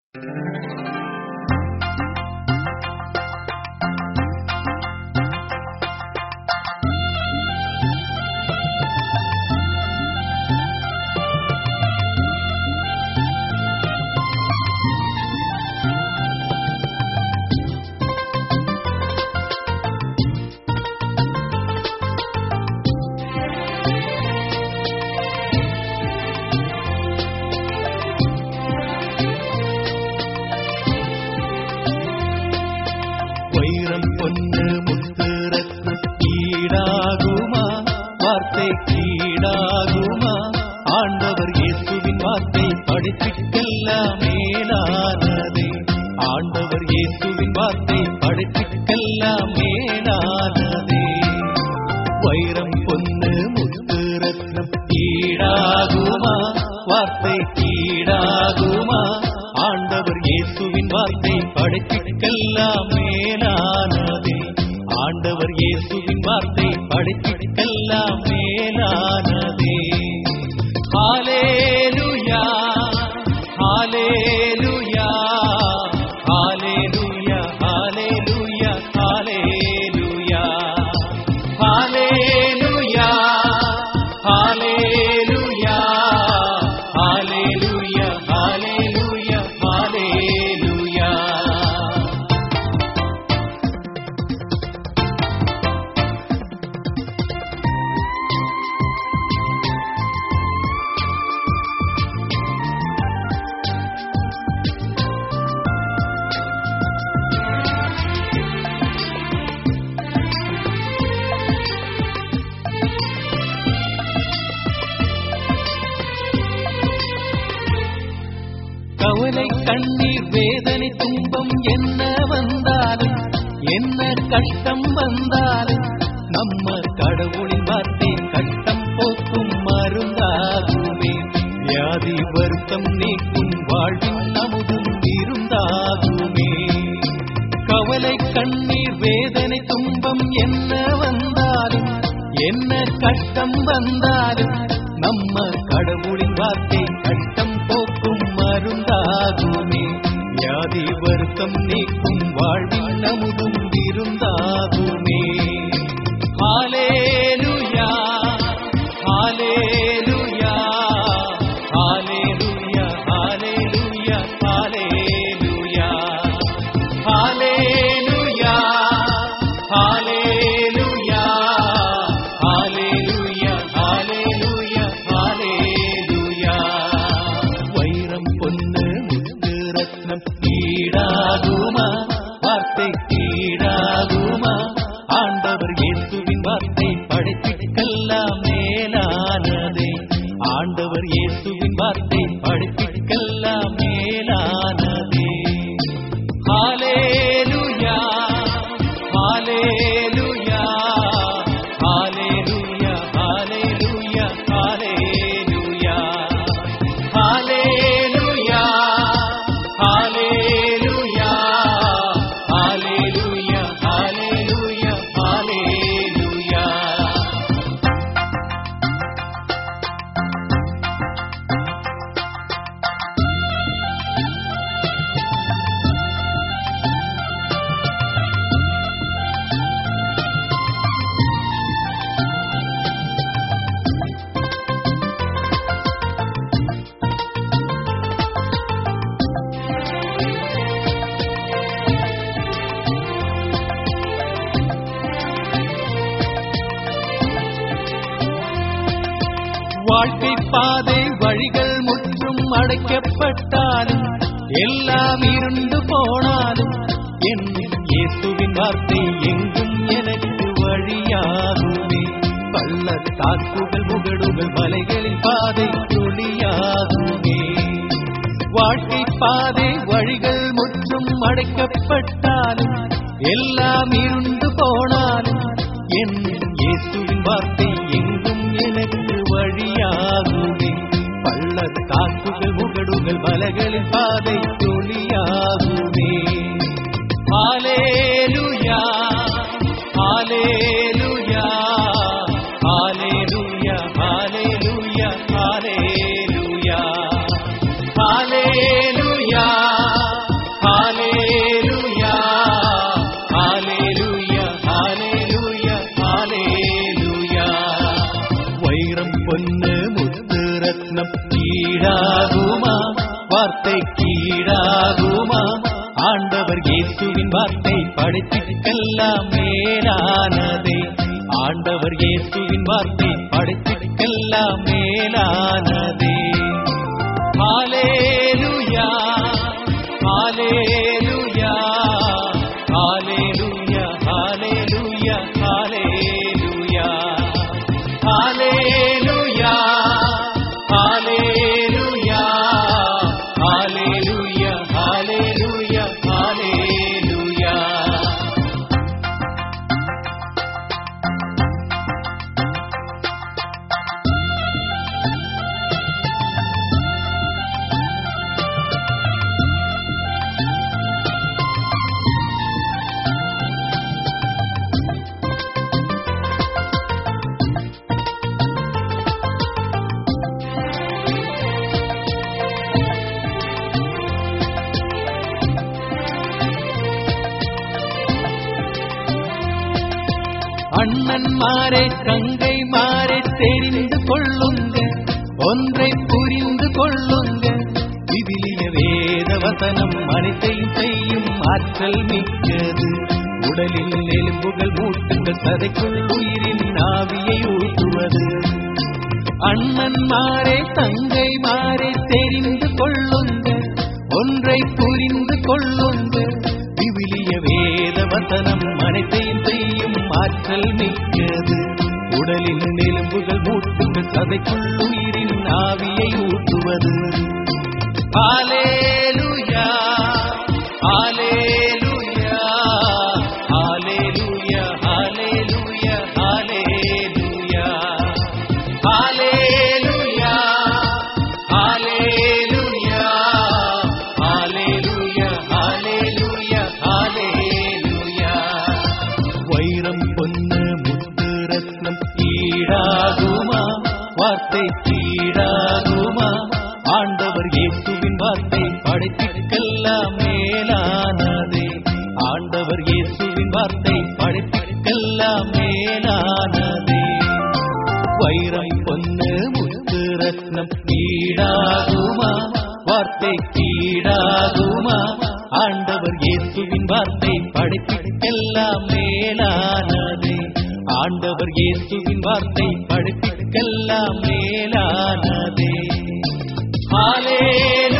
வைரம் பொன்னு முத்துரத்து ஈடாகுமா வார்த்தை கீடாகுமா ஆண்டவர் இயேசுவின் வார்த்தை படிப்பிற்கெல்லாம் மேலானதே ஆண்டவர் இயேசுவின் வார்த்தை படிப்பிற்கெல்லாம் மேலானதே வைரம் பொன்னு முத்துரத்னம் ஈடாகுமா வார்த்தை கீடாகுமா ஆண்டவர் இயேசுவின் வார்த்தை படைப்பிற்கெல்லாம் மேலானதே ஆண்டவர் இயேசுவின் வார்த்தை படைப்பிற்கெல்லாம் மேலானதே ஹalleluya ஹalleluya ஹalleluya ஹalleluya ஹalleluya ஹalleluya ஹalleluya ஹalleluya ஹalleluya ஹalleluya கவலை கண்ணீர் வேதனை துன்பம் என்ன வந்தாலும் என்ன கஷ்டம் வந்தாலும் நம்ம கடவுளின் வார்த்தை கஷ்டம் போக்கும் மருந்தாகுமே வியாதி வருத்தம் நீக்கும் வாழ்வின் அமுதும் இருந்தாகுமே கவலை கண்ணீர் வேதனை துன்பம் என்ன வந்தாலும் என்ன கஷ்டம் வந்தாலும் நம்ம கடவுளின் வார்த்தை கஷ்டம் போக்கும் மருந்தாகுமே வியாதி வருத்தம் நீக்கும் வாழ்வின் அமுதும் இருந்தாகுமே ஹalleluya ஹalleluya ஹalleluya ஹalleluya ஹalleluya ஹalleluya ஹalleluya ஹalleluya ஹalleluya ஹalleluya வைரம் பொன்னு முத்து ரத்னம் ஈடாகுமா வார்த்தை ஈடாகுமா ஆண்டவர் இயேசுவின் வார்த்தை படைப்பிற்கெல்லாம் மேலானதே ஆண்டவர் இயேசுவின் வார்த்தை படைப்பிற்கெல்லாம் மேலானதே ஹalleluya ஹalleluya ஹalleluya ஹalleluya ஹalleluya ஹalleluya ஹalleluya ஹalleluya ஹalleluya ஹalleluya வாழ்க்கை பாதை வழிகள் முற்றும் அடைக்கப்பட்டாலும் எல்லாம் இருண்டு போனாலும் என் இயேசுவின் வார்த்தை எங்கும் எனக்கு வழியாகுமே பள்ளத்தாக்குகள் முகடுகள் மலைகளின் பாதை துளியாகுமே வாழ்க்கை பாதை வழிகள் முற்றும் அடைக்கப்பட்டாலும் எல்லாம் இருண்டு போனாலும் என் இயேசுவின் வார்த்தை எங்கும் எனக்கு வழியாகுமே பள்ளத்தாக்குகள் முகடுகள் மலைகளின் பாதை துளியாகுமே ஹalleluya ஹalleluya ஹalleluya ஹalleluya ஹalleluya ஹalleluya வார்த்தை கீழாகுமா ஆண்டவர் இயேசுவின் வார்த்தை படைத்திற்கெல்லாம் மேலானதே ஆண்டவர் இயேசுவின் வார்த்தை படைத்திற்கெல்லாம் மேலானதே ஹalleluya ஹalleluya ஹalleluya ஹalleluya ஹalleluya ஹalleluya ஹalleluya ஹalleluya ஹalleluya ஹalleluya அண்ணன் மாறே கங்கை மாறே தெரிந்து கொள்ளுங்க ஒன்றை புரிந்து கொள்ளுங்க விவிலிய வேத வசனம் அனைத்தையும் செய்யும் ஆற்றல் மிக்கது உடலில் எலும்புகள் மூட்டுங்கள் சதைக்குள் உயிரின் ஆவியை ஊட்டுவது அண்ணன் மாறே தங்கை மாறே தெரிந்து கொள்ளுங்க ஒன்றை புரிந்து கொள்ளுங்க விவிலிய வேத வசனம் அனைத்தையும் செய்யும் ஆற்றல் மிக்கது உடலின் எலும்புகள் மூட்டுங்கள் சதைக்குள் உயிரின் ஆவியை ஊட்டுவது ஹalleluya ஹalleluya ஹalleluya ஹalleluya ஹalleluya ஹalleluya ஹalleluya ஹalleluya ஹalleluya ஹalleluya வைரம் பொன்னு முத்து ரத்னம் ஈடாகுமா வார்த்தை கீழாகுமா ஆண்டவர் இயேசுவின் வார்த்தை படைத்திற்கெல்லாம் மேலானதே ஆண்டவர் இயேசுவின் வார்த்தை படைத்திற்கெல்லாம் மேலானதே வைரம் பொன்னு முத்து ரத்னம் ஈடாகுமா வார்த்தை கீழாகுமா ஆண்டவர் இயேசுவின் வார்த்தை படைப்பிற்கெல்லாம் மேலானதே ஆண்டவர் இயேசுவின் வார்த்தை படைப்பிற்கெல்லாம் மேலானதே ஹalleluya